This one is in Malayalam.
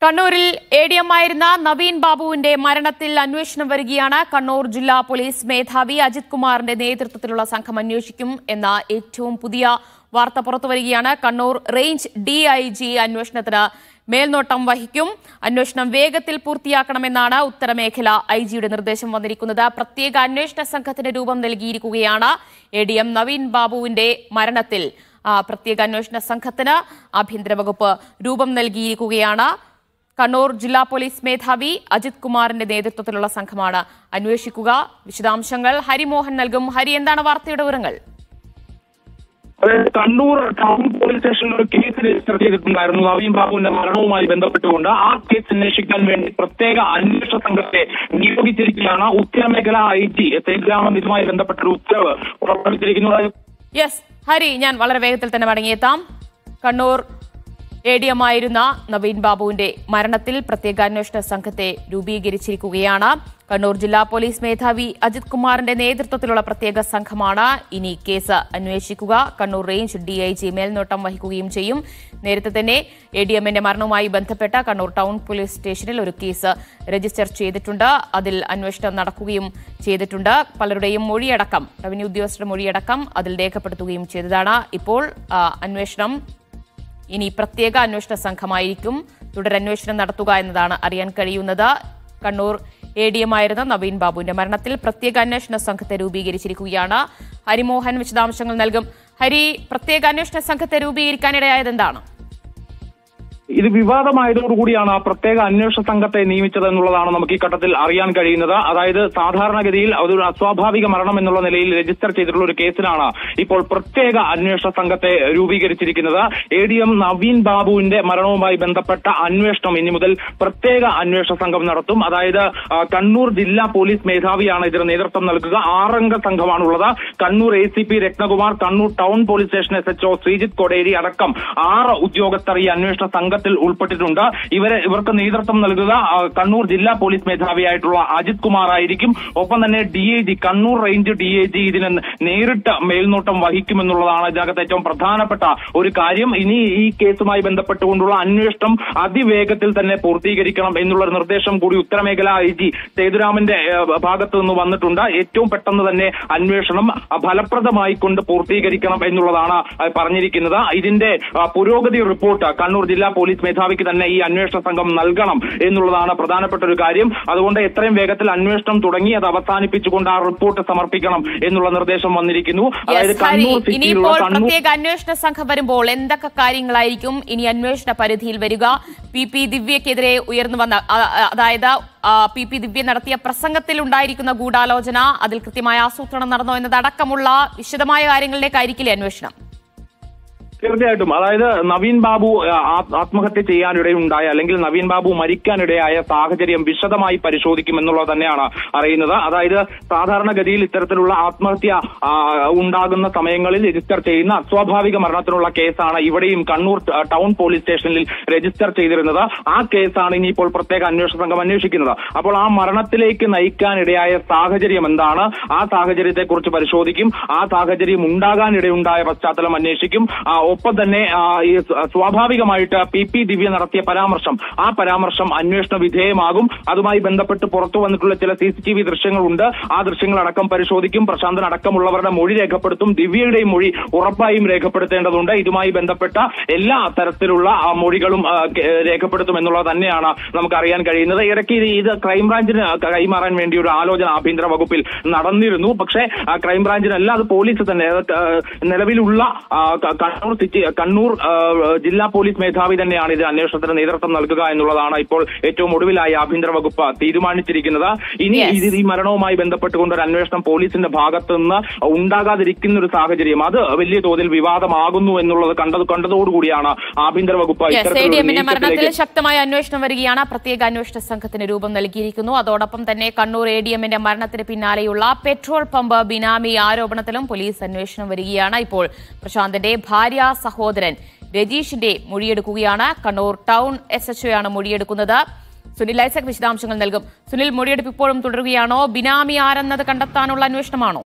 കണ്ണൂരിൽ എ ഡി എം ആയിരുന്ന നവീൻ ബാബുവിന്റെ മരണത്തിൽ അന്വേഷണം വരികയാണ് കണ്ണൂർ ജില്ലാ പോലീസ് മേധാവി അജിത് കുമാറിന്റെ നേതൃത്വത്തിലുള്ള സംഘം അന്വേഷിക്കും എന്ന ഏറ്റവും പുതിയ വാർത്ത പുറത്തുവരികയാണ് കണ്ണൂർ റേഞ്ച് ഡിഐജി അന്വേഷണത്തിന് മേൽനോട്ടം വഹിക്കും അന്വേഷണം വേഗത്തിൽ പൂർത്തിയാക്കണമെന്നാണ് ഉത്തരമേഖല ഐ ജിയുടെ നിർദ്ദേശം വന്നിരിക്കുന്നത് പ്രത്യേക അന്വേഷണ സംഘത്തിന് രൂപം നൽകിയിരിക്കുകയാണ് എ ഡി എം നവീൻ ബാബുവിന്റെ മരണത്തിൽ ആ, പ്രത്യേക അന്വേഷണ സംഘത്തിന് ആഭ്യന്തര വകുപ്പ് രൂപം നൽകിയിരിക്കുകയാണ് കണ്ണൂർ ജില്ലാ പോലീസ് മേധാവി അജിത് കുമാറിന്റെ നേതൃത്വത്തിലുള്ള സംഘമാണ് അന്വേഷിക്കുക വിശദാംശങ്ങൾ ഹരിമോഹൻ നൽകും ഹരി എന്താണ് വാർത്തയുടെ വിവരങ്ങൾ അതായത് കണ്ണൂർ ടൗൺ പോലീസ് സ്റ്റേഷനിൽ ഒരു കേസ് രജിസ്റ്റർ ചെയ്തിട്ടുണ്ടായിരുന്നു നവീൻ ബാബുവിന്റെ മരണവുമായി ബന്ധപ്പെട്ടുകൊണ്ട് ആ കേസ് അന്വേഷിക്കാൻ വേണ്ടി പ്രത്യേക അന്വേഷണ സംഘത്തെ നിയോഗിച്ചിരിക്കുകയാണ് ഉത്തരമേഖല ഐ ജി സേതുരാമൻ ഇതുമായി ബന്ധപ്പെട്ട ഒരു ഉത്തരവ് പുറപ്പെടുവിച്ചിരിക്കുന്നത് യെസ് ഹരി ഞാൻ വളരെ വേഗത്തിൽ തന്നെ മടങ്ങിയെത്താം കണ്ണൂർ എ ഡി എം ആയിരുന്ന നവീൻ ബാബുവിന്റെ മരണത്തിൽ പ്രത്യേക അന്വേഷണ സംഘത്തെ രൂപീകരിച്ചിരിക്കുകയാണ് കണ്ണൂർ ജില്ലാ പോലീസ് മേധാവി അജിത് കുമാറിന്റെ നേതൃത്വത്തിലുള്ള പ്രത്യേക സംഘമാണ് ഇനി കേസ് അന്വേഷിക്കുക കണ്ണൂർ റേഞ്ച് ഡിഐജി മേൽനോട്ടം വഹിക്കുകയും ചെയ്യും നേരത്തെ തന്നെ എ ഡി എമ്മിന്റെ മരണവുമായി ബന്ധപ്പെട്ട കണ്ണൂർ ടൗൺ പോലീസ് സ്റ്റേഷനിൽ ഒരു കേസ് രജിസ്റ്റർ ചെയ്തിട്ടുണ്ട് അതിൽ അന്വേഷണം നടക്കുകയും ചെയ്തിട്ടുണ്ട് പലരുടെയും മൊഴിയടക്കം റവന്യൂ ഉദ്യോഗസ്ഥരുടെ മൊഴിയടക്കം അതിൽ രേഖപ്പെടുത്തുകയും ചെയ്തതാണ് ഇപ്പോൾ ആ, അന്വേഷണം ഇനി പ്രത്യേക അന്വേഷണ സംഘമായിരിക്കും തുടരന്വേഷണം നടത്തുക എന്നതാണ് അറിയാൻ കഴിയുന്നത് കണ്ണൂർ എ ഡി എം ആയിരുന്ന നവീൻ ബാബുവിന്റെ മരണത്തിൽ പ്രത്യേക അന്വേഷണ സംഘത്തെ രൂപീകരിച്ചിരിക്കുകയാണ് ഹരിമോഹൻ വിശദാംശങ്ങൾ നൽകും ഹരി പ്രത്യേക അന്വേഷണ സംഘത്തെ രൂപീകരിക്കാനിടയായത് എന്താണ് ഇത് വിവാദമായതോടുകൂടിയാണ് ആ പ്രത്യേക അന്വേഷണ സംഘത്തെ നിയമിച്ചത് എന്നുള്ളതാണ് നമുക്ക് ഈ ഘട്ടത്തിൽ അറിയാൻ കഴിയുന്നത് അതായത് സാധാരണഗതിയിൽ അതൊരു അസ്വാഭാവിക മരണം എന്നുള്ള നിലയിൽ രജിസ്റ്റർ ചെയ്തിട്ടുള്ള ഒരു കേസിലാണ് ഇപ്പോൾ പ്രത്യേക അന്വേഷണ സംഘത്തെ രൂപീകരിച്ചിരിക്കുന്നത് എ ഡി എം നവീൻ ബാബുവിന്റെ മരണവുമായി ബന്ധപ്പെട്ട അന്വേഷണം ഇനി മുതൽ പ്രത്യേക അന്വേഷണ സംഘം നടത്തും അതായത് ആ, കണ്ണൂർ ജില്ലാ പോലീസ് മേധാവിയാണ് ഇതിന് നേതൃത്വം നൽകുക ആറംഗ സംഘമാണുള്ളത് Kannur A C P Ratnakumar Kannur town police station S HO Sreejith Koderi അടക്കം ആറ് ഉദ്യോഗസ്ഥർ ഈ അന്വേഷണ സംഘത്തിൽ ഉൾപ്പെട്ടിട്ടുണ്ട് ഇവരെ ഇവർക്ക് നേതൃത്വം നൽകുക ആ, കണ്ണൂർ ജില്ലാ പോലീസ് മേധാവിയായിട്ടുള്ള അജിത് കുമാർ ആയിരിക്കും ഒപ്പം തന്നെ D I G Kannur range D I G ഇതിന് നേരിട്ട് മേൽനോട്ടം വഹിക്കുമെന്നുള്ളതാണ് ഇതിനകത്ത് ഏറ്റവും പ്രധാനപ്പെട്ട ഒരു കാര്യം ഇനി ഈ കേസുമായി ബന്ധപ്പെട്ടുകൊണ്ടുള്ള അന്വേഷണം അതിവേഗത്തിൽ തന്നെ പൂർത്തീകരിക്കണം എന്നുള്ള ഒരു നിർദ്ദേശം കൂടി ഉത്തരമേഖല ഐ ജി സേതുരാമന്റെ ഏഹ്, ഭാഗത്ത് നിന്ന് വന്നിട്ടുണ്ട് ഏറ്റവും പെട്ടെന്ന് തന്നെ അന്വേഷണം അഹ്, ഫലപ്രദമായി കൊണ്ട് പൂർത്തീകരിക്കണം എന്നുള്ളതാണ് അഹ് പറഞ്ഞിരിക്കുന്നത് ഇതിന്റെ അഹ്, പുരോഗതി റിപ്പോർട്ട് കണ്ണൂർ ജില്ലാ പോലീസ് മേധാവിക്ക് തന്നെ ഈ അന്വേഷണ സംഘം നൽകണം എന്നുള്ളതാണ് പ്രധാനപ്പെട്ട ഒരു കാര്യം അതുകൊണ്ട് എത്രയും വേഗത്തിൽ അന്വേഷണം തുടങ്ങി അത് അവസാനിപ്പിച്ചുകൊണ്ട് ആ റിപ്പോർട്ട് സമർപ്പിക്കണം എന്നുള്ള നിർദ്ദേശം വന്നിരിക്കുന്നു അതായത് യെസ് ഹരി കണ്ണൂർ സിറ്റിയിലുള്ള ഇനിയിപ്പോൾ കണ്ണൂർ പ്രത്യേക അന്വേഷണ സംഘം വരുമ്പോൾ എന്തൊക്കെ കാര്യങ്ങളായിരിക്കും ഇനി അന്വേഷണ പരിധിയിൽ വരിക പി പി ദിവ്യക്കെതിരെ ഉയർന്നു വന്ന ആ- ആ- അതായത് ആ, പി പി ദിവ്യ നടത്തിയ പ്രസംഗത്തിൽ ഉണ്ടായിരിക്കുന്ന ഗൂഢാലോചന അതിൽ കൃത്യമായ ആസൂത്രണം നടന്നോ എന്നതടക്കമുള്ള വിശദമായ കാര്യങ്ങളിലേക്കായിരിക്കില്ലേ അന്വേഷണം തീർച്ചയായിട്ടും അതായത് നവീൻ ബാബു ആ, ആ- ആത്മഹത്യ ചെയ്യാനിടയുണ്ടായ അല്ലെങ്കിൽ നവീൻ ബാബു മരിക്കാനിടയായ സാഹചര്യം വിശദമായി പരിശോധിക്കും എന്നുള്ളത് തന്നെയാണ് അറിയുന്നത് അതായത് സാധാരണഗതിയിൽ ഇത്തരത്തിലുള്ള ആത്മഹത്യ ആ, ഉണ്ടാകുന്ന സമയങ്ങളിൽ രജിസ്റ്റർ ചെയ്യുന്ന അസ്വാഭാവിക മരണത്തിനുള്ള കേസാണ് ഇവിടെയും കണ്ണൂർ ട- ടൗൺ പോലീസ് സ്റ്റേഷനിൽ രജിസ്റ്റർ ചെയ്തിരുന്നത് ആ കേസാണ് ഇനിയിപ്പോൾ പ്രത്യേക അന്വേഷണ സംഘം അന്വേഷിക്കുന്നത് അപ്പോൾ ആ മരണത്തിലേക്ക് നയിക്കാനിടയായ സാഹചര്യം എന്താണ് ആ സാഹചര്യത്തെക്കുറിച്ച് പരിശോധിക്കും ആ സാഹചര്യം ഉണ്ടാകാനിടയുണ്ടായ പശ്ചാത്തലം അന്വേഷിക്കും ആ, ഒപ്പം തന്നെ ആ, ഈ സ്വ- സ്വാഭാവികമായിട്ട് പി പി ദിവ്യ നടത്തിയ പരാമർശം ആ പരാമർശം അന്വേഷണ വിധേയമാകും അതുമായി ബന്ധപ്പെട്ട് പുറത്തു വന്നിട്ടുള്ള ചില സി സി ടി വി ദൃശ്യങ്ങളുണ്ട് ആ ദൃശ്യങ്ങളടക്കം പരിശോധിക്കും പ്രശാന്തൻ അടക്കമുള്ളവരുടെ മൊഴി രേഖപ്പെടുത്തും ദിവ്യയുടെയും മൊഴി ഉറപ്പായും രേഖപ്പെടുത്തേണ്ടതുണ്ട് ഇതുമായി ബന്ധപ്പെട്ട എല്ലാ തരത്തിലുള്ള ആ, മൊഴികളും ആ, കെ- രേഖപ്പെടുത്തും എന്നുള്ളത് തന്നെയാണ് നമുക്ക് അറിയാൻ കഴിയുന്നത് ഇടയ്ക്ക് ഇത് ഇത് ക്രൈംബ്രാഞ്ചിന് കൈമാറാൻ വേണ്ടി ഒരു ആലോചന ആഭ്യന്തര വകുപ്പിൽ നടന്നിരുന്നു പക്ഷേ ആ, ക്രൈംബ്രാഞ്ചിനല്ല അത് പോലീസ് തന്നെ അത് ആ, നിലവിലുള്ള ആ, ക- കണ്ണൂർ സിറ്റി കണ്ണൂർ ആ, ജില്ലാ പോലീസ് മേധാവി തന്നെയാണ് ഇത് അന്വേഷണത്തിന് നേതൃത്വം നൽകുക എന്നുള്ളതാണ് ഇപ്പോൾ ഏറ്റവും ഒടുവിലായി ആഭ്യന്തര വകുപ്പ് തീരുമാനിച്ചിരിക്കുന്നത് ഇനി Yes. ഇത് ഈ മരണവുമായി ബന്ധപ്പെട്ടുകൊണ്ട് ഒരു അന്വേഷണം പോലീസിന്റെ ഭാഗത്ത് നിന്ന് ഉണ്ടാകാതിരിക്കുന്ന ഒരു സാഹചര്യം അത് വലിയ തോതിൽ വിവാദമാകുന്നു എന്നുള്ളത് കണ്ടത് കണ്ടതോടുകൂടിയാണ് ആഭ്യന്തര വകുപ്പ് യെസ് എ ഡി ഇത്തരത്തിലുള്ള എമ്മിന്റെ മരണത്തിൽ നീക്കത്തിലേക്ക് ശക്തമായ അന്വേഷണം വരികയാണ് പ്രത്യേക അന്വേഷണ സംഘത്തിന് രൂപം നൽകിയിരിക്കുന്നു അതോടൊപ്പം തന്നെ കണ്ണൂർ എ ഡി എമ്മിന്റെ മരണത്തിന് പിന്നാലെയുള്ള പെട്രോൾ പമ്പ് ബിനാമി ആരോപണത്തിലും പോലീസ് അന്വേഷണം വരികയാണ് ഇപ്പോൾ പ്രശാന്തിന്റെ ഭാര്യ സഹോദരൻ രജീഷിന്റെ മൊഴിയെടുക്കുകയാണ് കണ്ണൂർ ടൗൺ എസ് എച്ച് ആണ് മൊഴിയെടുക്കുന്നത് സുനിൽ ഐസക് വിശദാംശങ്ങൾ നൽകും സുനിൽ മൊഴിയെടുപ്പ് ഇപ്പോഴും തുടരുകയാണോ ബിനാമി ആരെന്നത് കണ്ടെത്താനുള്ള അന്വേഷണമാണോ